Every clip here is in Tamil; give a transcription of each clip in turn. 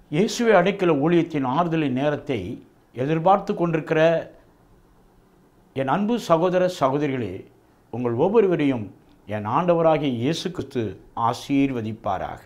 இயேசுவை அடைக்கல ஊழியத்தின் ஆறுதலின் நேரத்தை எதிர்பார்த்து கொண்டிருக்கிற என் அன்பு சகோதர சகோதரிகளே உங்கள் ஒவ்வொருவரையும் என் ஆண்டவராகிய இயேசு கிறிஸ்து ஆசீர்வதிப்பாராக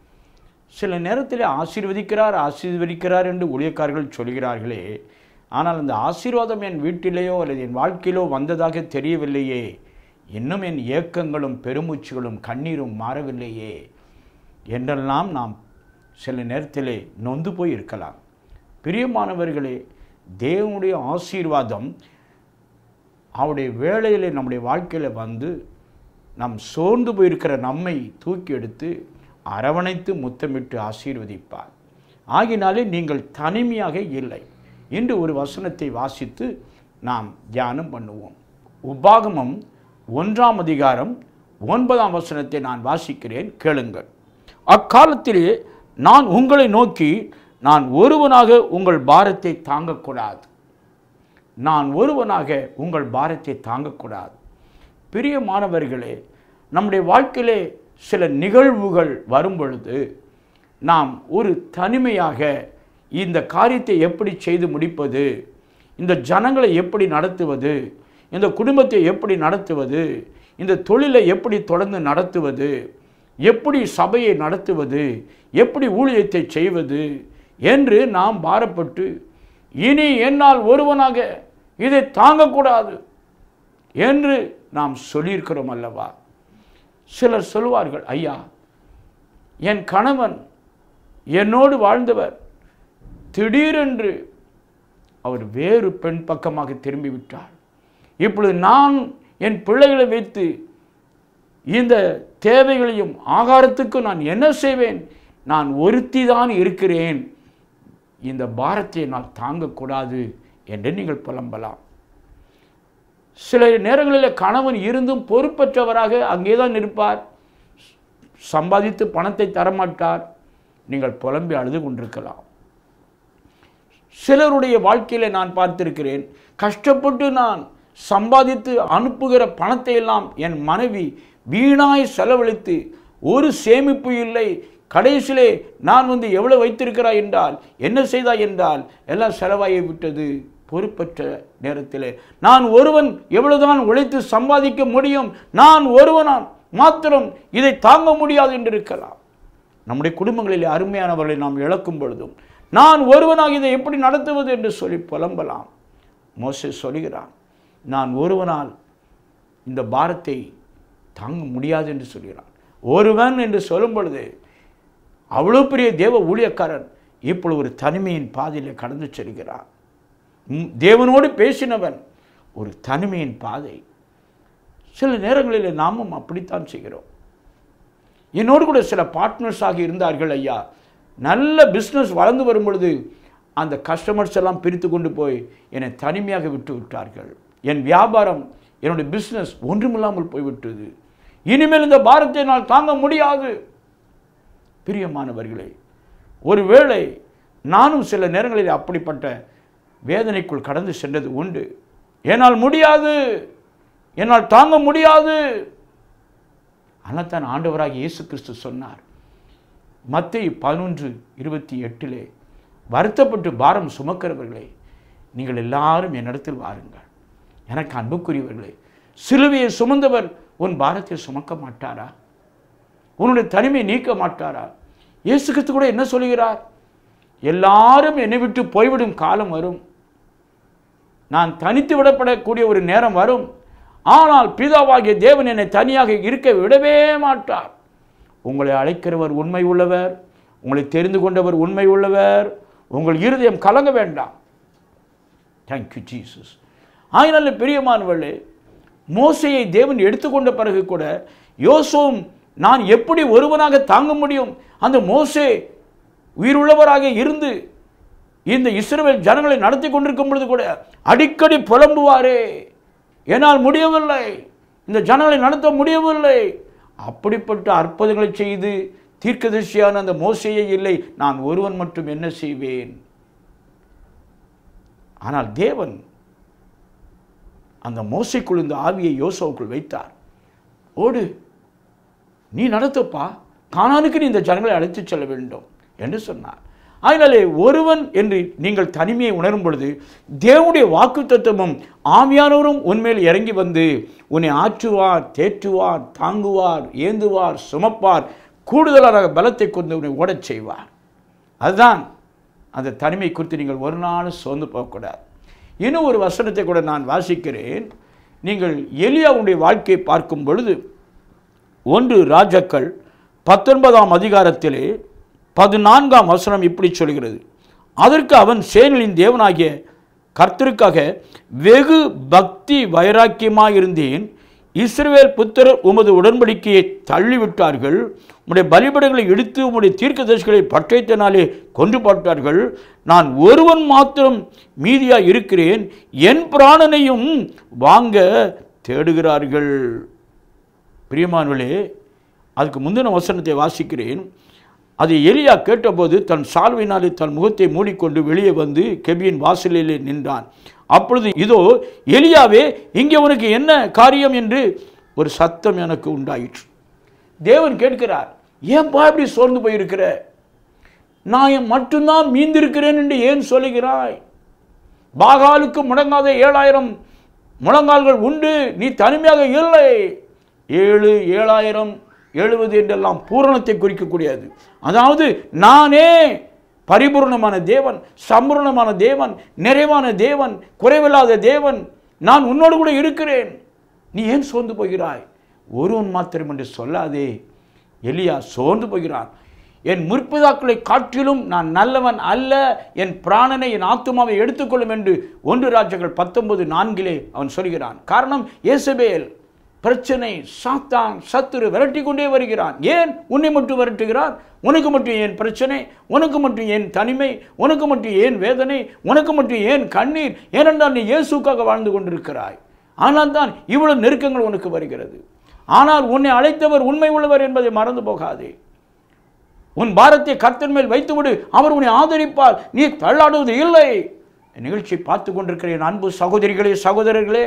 சில நேரத்தில் ஆசீர்வதிக்கிறார் ஆசீர்வதிக்கிறார் என்று ஊழியக்காரர்கள் சொல்கிறார்களே ஆனால் அந்த ஆசீர்வாதம் என் வீட்டிலேயோ அல்லது என் வாழ்க்கையிலோ வந்ததாக தெரியவில்லையே இன்னும் என் ஏக்கங்களும் பெருமூச்சுகளும் கண்ணீரும் மாறவில்லையே என்றெல்லாம் நாம் சில நேரத்திலே நொந்து போய் இருக்கலாம் பிரியமானவர்களே தேவனுடைய ஆசீர்வாதம் அவருடைய வேலையில் நம்முடைய வாழ்க்கையில் வந்து நம் சோர்ந்து போயிருக்கிற நம்மை தூக்கி எடுத்து அரவணைத்து முத்தமிட்டு ஆசீர்வதிப்பார் ஆகினாலே நீங்கள் தனிமையாக இல்லை இன்று ஒரு வசனத்தை வாசித்து நாம் தியானம் பண்ணுவோம் உபாகமம் ஒன்றாம் அதிகாரம் ஒன்பதாம் வசனத்தை நான் வாசிக்கிறேன் கேளுங்கள் அக்காலத்திலே நான் உங்களை நோக்கி நான் ஒருவனாக உங்கள் பாரத்தை தாங்கக்கூடாது நான் ஒருவனாக உங்கள் பாரத்தை தாங்கக்கூடாது பிரியமானவர்களே நம்முடைய வாழ்க்கையிலே சில நிகழ்வுகள் வரும் பொழுது நாம் ஒரு தனிமையாக இந்த காரியத்தை எப்படி செய்து முடிப்பது இந்த ஜனங்களை எப்படி நடத்துவது இந்த குடும்பத்தை எப்படி நடத்துவது இந்த தொழிலை எப்படி தொடர்ந்து நடத்துவது எப்படி சபையை நடத்துவது எப்படி ஊழியத்தை செய்வது என்று நாம் பாரப்பட்டு இனி என்னால் ஒருவனாக இதை தாங்கக்கூடாது என்று நாம் சொல்லியிருக்கிறோம் அல்லவா சிலர் சொல்வார்கள் ஐயா என் கணவன் என்னோடு வாழ்ந்தவர் திடீரென்று அவர் வேறு பெண் பக்கமாக திரும்பி விட்டார் இப்பொழுது நான் என் பிள்ளைகளை வைத்து இந்த தேவைகளையும் ஆகாரத்துக்கு நான் என்ன செய்வேன் நான் ஒருத்தி தான் இருக்கிறேன் இந்த பாரத்தை நான் தாங்கக்கூடாது என்று நீங்கள் புலம்பலாம் சில நேரங்களில் கணவன் இருந்தும் பொறுப்பற்றவராக அங்கே தான் இருப்பார் சம்பாதித்து பணத்தை தரமாட்டார் நீங்கள் புலம்பி அழுது கொண்டிருக்கலாம் சிலருடைய வாழ்க்கையில் நான் பார்த்திருக்கிறேன் கஷ்டப்பட்டு நான் சம்பாதித்து அனுப்புகிற பணத்தை எல்லாம் என் மனைவி வீணாய் செலவழித்து ஒரு சேமிப்பு இல்லை கடைசியிலே நான் வந்து எவ்வளவு வைத்திருக்கிறாய் என்றால் என்ன செய்தாய் என்றால் எல்லாம் செலவாகி விட்டது பொறுப்பற்ற நேரத்தில் நான் ஒருவன் எவ்வளவுதான் உழைத்து சம்பாதிக்க முடியும் நான் ஒருவனான் மாத்திரம் இதை தாங்க முடியாது என்று இருக்கலாம் நம்முடைய குடும்பங்களில் அருமையானவர்களை நாம் இழக்கும் பொழுதும் நான் ஒருவனாக இதை எப்படி நடத்துவது என்று சொல்லி புலம்பலாம் மோசே சொல்கிறான் நான் ஒருவனால் இந்த பாரத்தை தாங்க முடியாது என்று சொல்கிறான் ஒருவன் என்று சொல்லும் பொழுது அவ்வளோ பெரிய தேவ ஊழியக்காரன் இப்பொழுது ஒரு தனிமையின் பாதையில் கடந்து செல்கிறான் ம், தேவனோடு பேசினவன் ஒரு தனிமையின் பாதை சில நேரங்களில் நாமும் அப்படித்தான் செய்கிறோம் என்னோடு கூட சில பார்ட்னர்ஸாக இருந்தார்கள் ஐயா நல்ல பிஸ்னஸ் வளர்ந்து வரும் பொழுது அந்த கஸ்டமர்ஸ் எல்லாம் பிரித்து கொண்டு போய் என்னை தனிமையாக விட்டு விட்டார்கள் என் வியாபாரம் என்னுடைய பிஸ்னஸ் ஒன்றுமில்லாமல் போய்விட்டது இனிமேல் இந்த பாரத்தை நான் தாங்க முடியாது பிரியமானவர்களே ஒருவேளை நானும் சில நேரங்களில் அப்படிப்பட்ட வேதனைக்குள் கடந்து சென்றது உண்டு என்னால் முடியாது என்னால் தாங்க முடியாது ஆனால் தான் ஆண்டவராக இயேசு கிறிஸ்து சொன்னார் மத்திய பதினொன்று இருபத்தி எட்டிலே வருத்தப்பட்டு பாரம் சுமக்கிறவர்களே நீங்கள் எல்லாரும் என்னிடத்தில் வாருங்கள் எனக்கு அன்புக்குரியவர்களே சிலுவையை சுமந்தவர் உன் பாரத்தை சுமக்க மாட்டாரா உன்னுடைய தனிமை நீக்க மாட்டாரா இயேசு கிறிஸ்து கூட என்ன சொல்கிறார் எல்லாரும் என்னை விட்டு போய்விடும் காலம் வரும் நான் தனித்து விடப்படக்கூடிய ஒரு நேரம் வரும் ஆனால் பிதாவாகிய தேவன் என்னை தனியாக இருக்க விடவே மாட்டார் உங்களை அழைக்கிறவர் உண்மை உள்ளவர் உங்களை தெரிந்து கொண்டவர் உண்மை உள்ளவர் உங்கள் இருதயம் கலங்க வேண்டாம் தேங்க்யூ ஜீசஸ் ஆயினால பிரியமானவர்களே மோசையை தேவன் எடுத்துக்கொண்ட பிறகு கூட யோசுவும் நான் எப்படி ஒருவனாக தாங்க முடியும் அந்த மோசே உயிருள்ளவராக இருந்து இந்த இஸ்ரவேல் ஜனங்களை நடத்தி கொண்டிருக்கும் பொழுது கூட அடிக்கடி புலம்புவாரே என்னால் முடியவில்லை இந்த ஜனங்களை நடத்த முடியவில்லை அப்படிப்பட்ட அற்புதங்களை செய்து தீர்க்கதரிசியான அந்த மோசையே இல்லை நான் ஒருவன் மட்டும் என்ன செய்வேன் ஆனால் தேவன் அந்த மோசைக்குள் இந்த ஆவியை யோசுவுக்குள் வைத்தார் ஓடு நீ நடத்துப்பா கானானுக்கு நீ இந்த ஜனங்களை அழைத்துச் செல்ல வேண்டும் என்று சொன்னார் அதனாலே ஒருவன் என்று நீங்கள் தனிமையை உணரும் பொழுது தேவனுடைய வாக்கு தத்துவமும் ஆவியானவரும் உன்மேல் இறங்கி வந்து உன்னை ஆற்றுவார் தேற்றுவார் தாங்குவார் ஏந்துவார் சுமப்பார் கூடுதலாக பலத்தை கொண்டு உன்னை ஓடச் செய்வார் அதுதான் அந்த தனிமை குறித்து நீங்கள் ஒரு நாள் சோர்ந்து போகக்கூடாது இன்னும் ஒரு வசனத்தை கூட நான் வாசிக்கிறேன் நீங்கள் எலியாவுடைய வாழ்க்கையை பார்க்கும் பொழுது ஒன்று ராஜாக்கள் பத்தொன்பதாம் அதிகாரத்திலே பதினான்காம் வசனம் இப்படி சொல்கிறது அதற்கு அவன் சேனலின் தேவனாகிய கர்த்தருக்காக வெகு பக்தி வைராக்கியமாயிருந்தேன் இஸ்ரவேல் புத்திரர் உமது உடன்படிக்கையை தள்ளிவிட்டார்கள் உம்முடைய பலிபடங்களை இடித்து உம்முடைய தீர்க்கதரிசிகளை பட்டயத்தினாலே கொன்று போட்டார்கள் நான் ஒருவன் மாத்திரம் மீதியாக இருக்கிறேன் என் பிராணனையும் வாங்க தேடுகிறார்கள் பிரியமானவர்களே அதுக்கு முந்தின வசனத்தை வாசிக்கிறேன் அது எலியா கேட்டபோது தன் சால்வினாலே தன் முகத்தை மூடிக்கொண்டு வெளியே வந்து கெபியின் வாசலிலே நின்றான் அப்பொழுது இதோ எலியாவே இங்கே உனக்கு என்ன காரியம் என்று ஒரு சத்தம் எனக்கு உண்டாயிற்று தேவன் கேட்கிறார் ஏன்பா இப்படி சோர்ந்து போயிருக்கிற நான் மட்டும்தான் மீந்திருக்கிறேன் என்று ஏன் சொல்லுகிறாய் பாகாலுக்கு முடங்காத ஏழாயிரம் முழங்கால்கள் உண்டு நீ தனிமையாக இல்லை ஏழு ஏழாயிரம் எழுபது என்றெல்லாம் பூரணத்தை குறிக்கக்கூடியது அதாவது நானே பரிபூர்ணமான தேவன் சம்பூர்ணமான தேவன் நிறைவான தேவன் குறைவில்லாத தேவன் நான் உன்னோடு கூட இருக்கிறேன் நீ ஏன் சோர்ந்து போகிறாய் ஒருவன் மாத்திரம் என்று சொல்லாதே எலியா சோர்ந்து போகிறான் என் முற்பிதாக்களை காட்டிலும் நான் நல்லவன் அல்ல என் பிராணனை என் ஆத்துமாவை எடுத்துக்கொள்ளும் என்று ஒன்று ராஜ்யங்கள் பத்தொன்பது நான்கிலே அவன் சொல்கிறான் காரணம் இயேசபேல் பிரச்சனை சாத்தான் சத்துரு விரட்டி கொண்டே வருகிறான் ஏன் உன்னை மட்டும் விரட்டுகிறான் உனக்கு மட்டும் ஏன் பிரச்சனை உனக்கு மட்டும் ஏன் தனிமை உனக்கு மட்டும் ஏன் வேதனை உனக்கு மட்டும் ஏன் கண்ணீர் ஏனென்றால் நீ இயேசுக்காக வாழ்ந்து கொண்டிருக்கிறாய் ஆனால் தான் இவ்வளவு நெருக்கங்கள் உனக்கு வருகிறது ஆனால் உன்னை அழைத்தவர் உண்மை உள்ளவர் என்பதை மறந்து போகாதே உன் பாரத்தை கர்த்தன் மேல் வைத்துவிடு அவர் உன்னை ஆதரிப்பார் நீ தள்ளாடுவது இல்லை இந்த நிகழ்ச்சியை பார்த்து கொண்டிருக்கிற என் அன்பு சகோதரிகளே சகோதரர்களே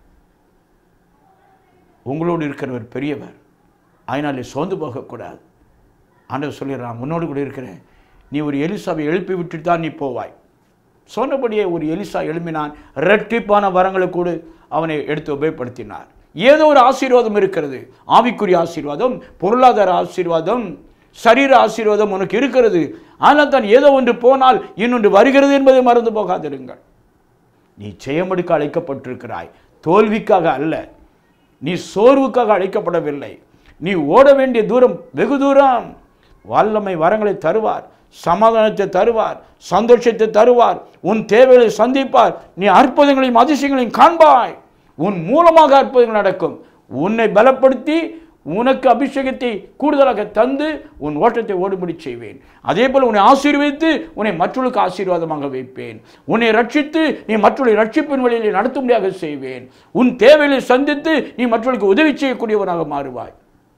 உங்களோடு இருக்கிறவர் பெரியவர் அதனாலே சோர்ந்து போகக்கூடாது ஆண்டவர் சொல்லிடுறான் உன்னோடு கூட இருக்கிறேன் நீ ஒரு எலிசாவை எழுப்பி விட்டு தான் நீ போவாய் சொன்னபடியே ஒரு எலிசா எழுப்பினான் இரட்டிப்பான வரங்களை கூட அவனை எடுத்து உபயோகப்படுத்தினார் ஏதோ ஒரு ஆசீர்வாதம் இருக்கிறது ஆவிக்குரிய ஆசீர்வாதம் பொருளாதார ஆசீர்வாதம் சரீர ஆசீர்வாதம் உனக்கு இருக்கிறது ஆனால் தான் ஏதோ ஒன்று போனால் இன்னொன்று வருகிறது என்பதை மறந்து போகாதிருங்கள் நீ ஜெயமெடுக்க அழைக்கப்பட்டிருக்கிறாய் தோல்விக்காக அல்ல நீ சோர்வுக்காக அழைக்கப்படவில்லை நீ ஓட வேண்டிய தூரம் வெகு தூரம் வல்லமை வரங்களை தருவார் சமாதானத்தை தருவார் சந்தோஷத்தை தருவார் உன் தேவைகளை சந்திப்பார் நீ அற்புதங்களையும் அதிசயங்களையும் காண்பாய் உன் மூலமாக அற்புதங்கள் நடக்கும் உன்னை பலப்படுத்தி உனக்கு அபிஷேகத்தை கூடுதலாக தந்து உன் ஓட்டத்தை ஓடுபடி செய்வேன் அதே போல் உன்னை ஆசீர்வதித்து உன்னை மற்றவர்களுக்கு ஆசீர்வாதமாக வைப்பேன் உன்னை ரட்சித்து நீ மற்றவர்களை ரட்சிப்பின் வழியிலே நடத்தும்படியாக செய்வேன் உன் தேவைகளை சந்தித்து நீ மற்றவர்களுக்கு உதவி செய்யக்கூடியவனாக மாறுவாய்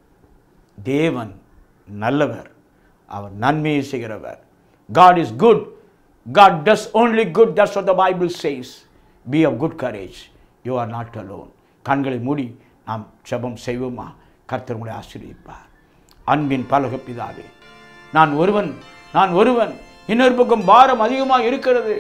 தேவன் நல்லவர் அவர் நன்மையை செய்கிறவர் God is good God does only good that's what the Bible says be of good courage you are not alone கண்களை மூடி நாம் ஜெபம் செய்வோமா கர்த்தர் உங்களை ஆசீர்வதிப்பார் அன்பின் பலக பிதாவே நான் ஒருவன் நான் ஒருவன் இன்னொரு பக்கம் பாரம் அதிகமாக இருக்கிறது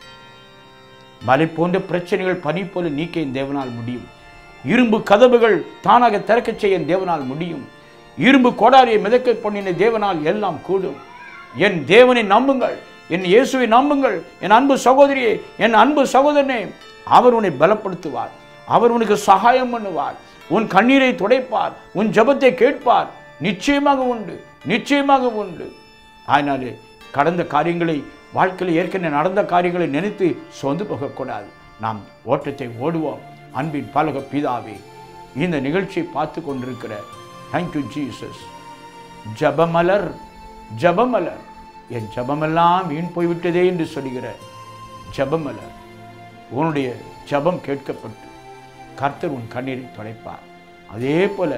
மலை போன்ற பிரச்சனைகள் பனி போல நீக்க என் தேவனால் முடியும் இரும்பு கதவுகள் தானாக திறக்கச் செய்ய என் தேவனால் முடியும் இரும்பு கோடாரியை மிதக்க பண்ணின தேவனால் எல்லாம் கூடும் என் தேவனை நம்புங்கள் என் இயேசுவை நம்புங்கள் என் அன்பு சகோதரியே என் அன்பு சகோதரனே அவர் உன்னை பலப்படுத்துவார் அவர் உனக்கு சகாயம் பண்ணுவார் உன் கண்ணீரை துடைப்பார் உன் ஜெபத்தை கேட்பார் நிச்சயமாக உண்டு நிச்சயமாக உண்டு அதனாலே கடந்த காரியங்களை வாழ்க்கையில் ஏற்கனவே நடந்த காரியங்களை நினைத்து சோர்ந்து போகக்கூடாது நாம் ஓட்டத்தை ஓடுவோம் அன்பின் பலக பிதாவே இந்த நிகழ்ச்சியை பார்த்து கொண்டிருக்கிற தேங்க்யூ ஜீசஸ் ஜபமலர் ஜபமலர் என் ஜபமெல்லாம் வீண் போய்விட்டதே என்று சொல்லுகிற ஜபமலர் உன்னுடைய ஜபம் கேட்கப்பட்டு கர்த்தர் உன் கண்ணீரை துடைப்பார் அதே போல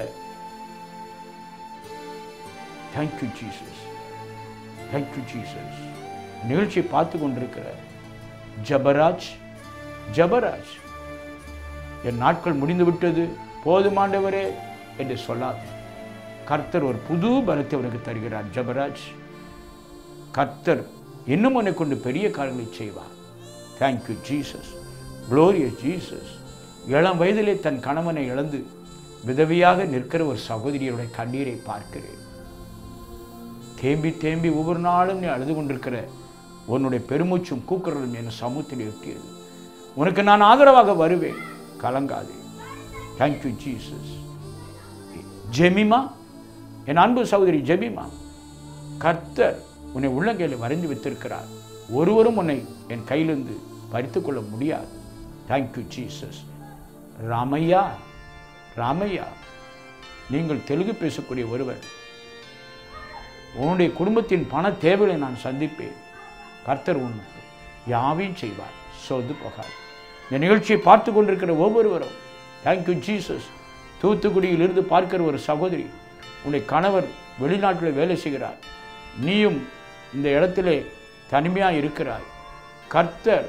தேங்க்யூ ஜீசஸ் தேங்க்யூ ஜீசஸ் நிகழ்ச்சியை பார்த்து கொண்டிருக்கிற ஜபராஜ் ஜபராஜ் என் நாட்கள் முடிந்து விட்டது போதுமாண்டவரே என்று சொல்லாது கர்த்தர் ஒரு புது பலத்தை உனக்கு தருகிறார் ஜபராஜ் கர்த்தர் இன்னும் உன்னை கொண்டு பெரிய காரியங்களை செய்வார் தேங்க்யூ ஜீசஸ் க்ளோரியஸ் ஜீசஸ் இளம் வயதிலே தன் கணவனை இழந்து விதவியாக நிற்கிற ஒரு சகோதரியுடைய கண்ணீரை பார்க்கிறேன் தேம்பி தேம்பி ஒவ்வொரு நாளும் நீ அழுது கொண்டிருக்கிற உன்னுடைய பெருமூச்சும் கூக்குரலும் என் சமூகத்தில் எட்டியது உனக்கு நான் ஆதரவாக வருவேன் கலங்காதே தேங்க்யூ ஜீசஸ் ஜெமிமா என் அன்பு சகோதரி ஜெமிமா கர்த்தர் உன்னை உள்ளங்கையில் வரைந்து வைத்திருக்கிறார் ஒருவரும் உன்னை என் கையிலிருந்து பறித்துக் கொள்ள முடியாது தேங்க்யூ ஜீசஸ் ராமையா ராமையா நீங்கள் தெலுங்கு பேசக்கூடிய ஒருவர் உன்னுடைய குடும்பத்தின் பண தேவைகளை நான் சந்திப்பேன் கர்த்தர் உன் யாவையும் செய்வார் சோர்ந்து போகாது இந்த நிகழ்ச்சியை பார்த்து கொண்டிருக்கிற ஒவ்வொருவரும் தேங்க்யூ ஜீசஸ் தூத்துக்குடியிலிருந்து பார்க்கிற ஒரு சகோதரி உன்னுடைய கணவர் வெளிநாட்டில் வேலை செய்கிறார் நீயும் இந்த இடத்திலே தனிமையாக இருக்கிறாய் கர்த்தர்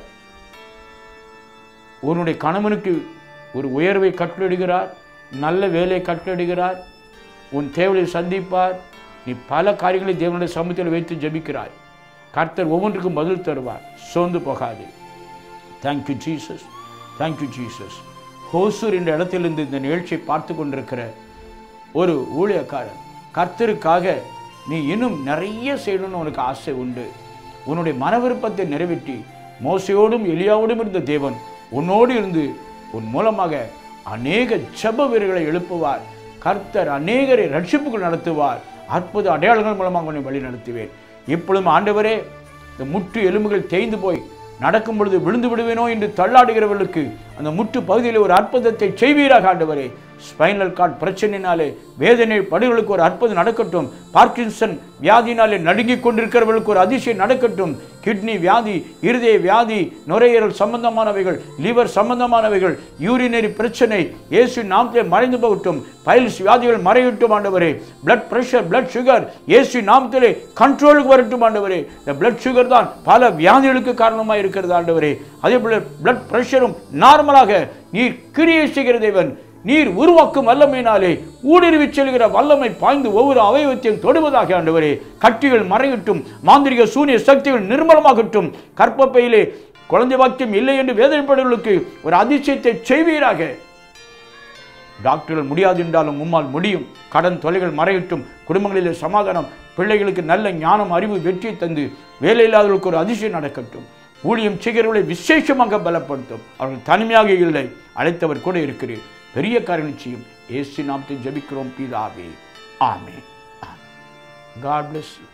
உன்னுடைய கணவனுக்கு ஒரு உயர்வை கட்டளிடுகிறார் நல்ல வேலையை கட்டளிடுகிறார் உன் தேவையை சந்திப்பார் நீ பல காரியங்களை தேவனுடைய சமூகத்தில் வைத்து ஜெபிக்கிறாய் கர்த்தர் ஒவ்வொன்றுக்கும் பதில் தருவார் சோர்ந்து போகாதே thank you Jesus thank you Jesus Hosur என்ற இடத்திலிருந்து இந்த நிகழ்ச்சியை பார்த்து கொண்டிருக்கிற ஒரு ஊழியக்காரன் கர்த்தருக்காக நீ இன்னும் நிறைய செய்யணும்னு உனக்கு ஆசை உண்டு உன்னுடைய மன விருப்பத்தை நிறைவேற்றி மோசையோடும் எலியாவோடும் இருந்த தேவன் உன்னோடு இருந்து உன் மூலமாக அநேக ஜெப வீரர்களை எழுப்புவார் கர்த்தர் அநேகரை ரட்சிப்புக்குள் நடத்துவார் அற்புத அடையாளங்கள் மூலமாக உன்னை வழி நடத்துவேன் இப்பொழுதும் ஆண்டவரே இந்த முட்டு எலும்புகள் தேய்ந்து போய் நடக்கும் பொழுது விழுந்து விடுவேனோ என்று தள்ளாடுகிறவர்களுக்கு அந்த முட்டு பகுதியில் ஒரு அற்புதத்தை செய்வீராக ஆண்டவரே ஸ்பைனல் கார்டு பிரச்சனையினாலே வேதனை படுகளுக்கு ஒரு அற்புதம் நடக்கட்டும் பார்க்கின்சன் வியாதினாலே நடுங்கிக் கொண்டிருக்கிறவர்களுக்கு ஒரு அதிசயம் நடக்கட்டும் கிட்னி வியாதி இருதய வியாதி நுரையீரல் சம்பந்தமானவைகள் லிவர் சம்பந்தமானவைகள் யூரினரி பிரச்சனை இயேசு நாமத்திலே மறைந்து போகட்டும் பைல்ஸ் வியாதிகள் மறையட்டும் ஆண்டவரே பிளட் பிரஷர் பிளட் சுகர் இயேசு நாமத்திலே கண்ட்ரோலுக்கு வரட்டும் ஆண்டவரே இந்த பிளட் சுகர் தான் பல வியாதிகளுக்கு காரணமாக இருக்கிறது ஆண்டவரே அதே போல பிளட் பிரஷரும் நார்மலாக நீர் கிரியை செய்கிற தேவன் நீர் உருவாக்கும் வல்லமையினாலே ஊடுருவி செல்கிற வல்லமை பாய்ந்து ஒவ்வொரு அவயவத்தையும் தொடுவதாக ஆண்டவரே கட்டிகள் மறையட்டும் மாந்திரிக சூனிய சக்திகள் நிர்மலமாகட்டும் கற்பப்பையிலே குழந்தை வாக்கியம் இல்லை என்று வேதனைப்படுவர்களுக்கு ஒரு அதிசயத்தை செய்வீராக டாக்டர்கள் முடியாது என்றாலும் உம்மால் முடியும் கடன் தொலைகள் மறையட்டும் குடும்பங்களிலே சமாதானம் பிள்ளைகளுக்கு நல்ல ஞானம் அறிவு வெற்றியை தந்து வேலை இல்லாதவர்களுக்கு ஒரு அதிசயம் நடக்கட்டும் ஊழியம் செய்கிறவர்களை விசேஷமாக பலப்படுத்தும் அவர்கள் தனிமையாக இல்லை அழைத்தவர் கூட இருக்கிறேன் பெரிய காரியம் செய்யும் ஏசு நாமத்தை ஜெபிக்கிறோம் பிதாவே ஆமே காட் பிளஸ் யூ